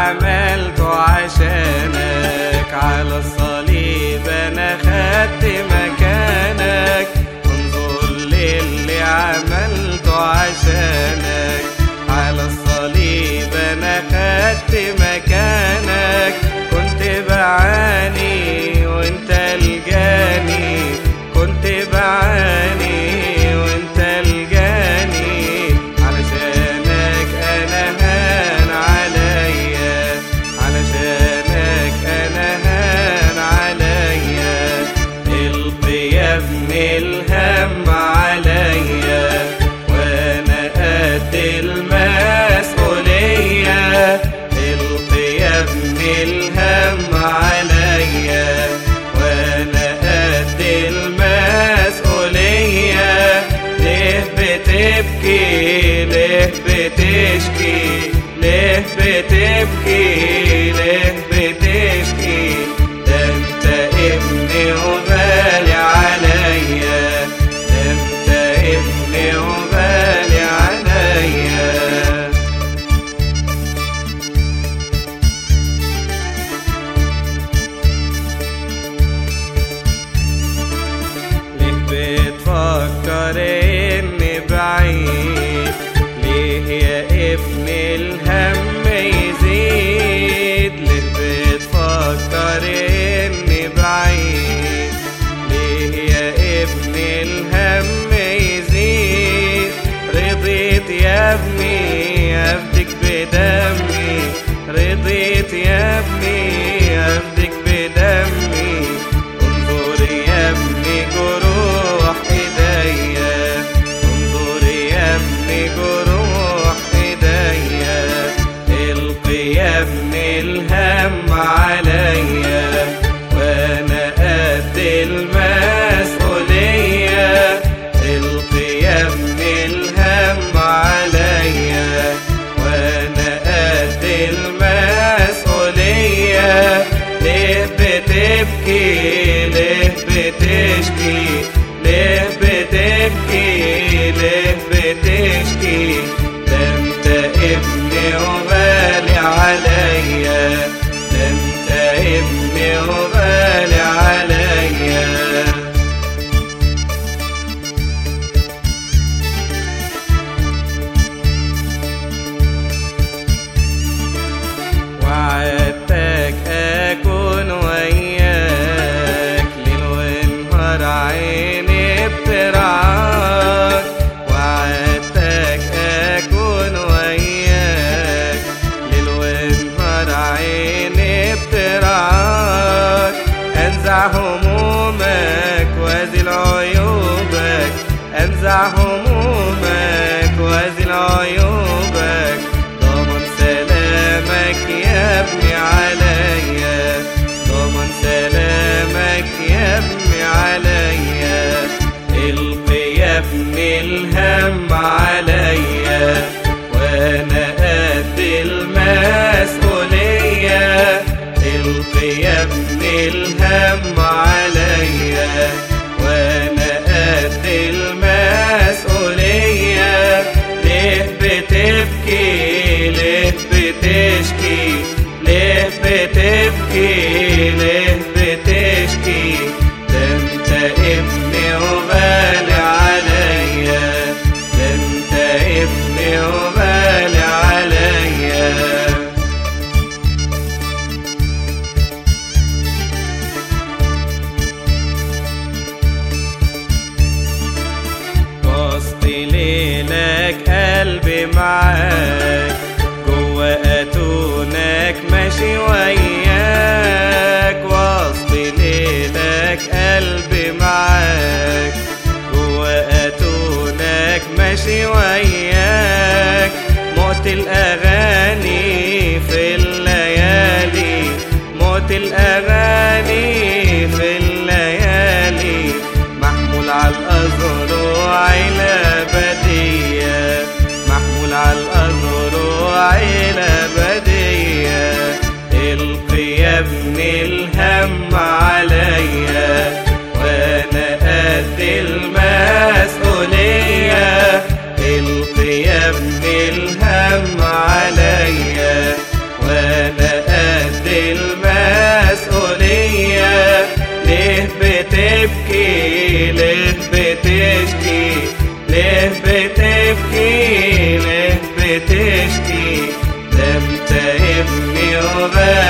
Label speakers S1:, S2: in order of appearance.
S1: عملته عشانك على الصليب انا خدت مكانك انظر للي عملته عشانك على الصليب انا خدت مكانك كنت بعاني وانت الجاني كنت بعاني وانت الجاني علشانك انا هان عليا علشانك انا هان عليا القي يا ابن الهم عليا وانا قد المسؤولية القي يا ابن الهم عليا وانا قد المسؤولية ليه بتبكي ليه بتشكي ليه بتبكي ليه بتشكي ده انت ابني وغالي عليا ده انت ابني وغالي عليا ليه بتفكر اني بعيد ليه يا ابن الهم يزيد ليه بتفكر اني بعيد ليه يا ابن الهم يزيد رضيت يا ابني افدك بدمي رضيت يا ابني افدك بدمي انظر يا ابني جروح ايديا انظر يا ابني جروح ايديا القي يا ابني الهم عليا وانا قد المسؤولية القي يا ابني الهم عليا وانا قد المسؤولية ليه بتبكي ليه بتشكي ليه بتبكي ليه بتشكي ده انت ابني وغالي عليا ده انت ابني وغالي عليا وعدتك أكون وياك ليل ونهار عيني بترعاك وعدتك أكون وياك ليل ونهار عيني بترعاك أنزع همومك وازل عيوبك أنزع همومك وازل عيوبك ضمن سلامك يا ابني عليا ضمن سلامك يا ابني عليا القي يا ابني الهم عليا وانا قد المسؤولية القي يا ابني الهم عليا وانا قد المسؤولية ليه بتبكي ليه بتشكي ليه بتبكي ليه بتشكي ده انت ابني وغالي عليا ده انت ابني وغالي عليا وسط ليلك قلبي معاك جوا اتونك ماشي وياك وسط ليلك قلبي معاك جوا اتونك ماشي وياك موت الاغاني في الليالي موت الاغاني في الليالي محمول على الأزرع الأبدية محمول على الأزرع الأبدية القي يا ابني الهم عليا وانا قد المسؤولية القي يا ابني الهم عليا وانا يبارك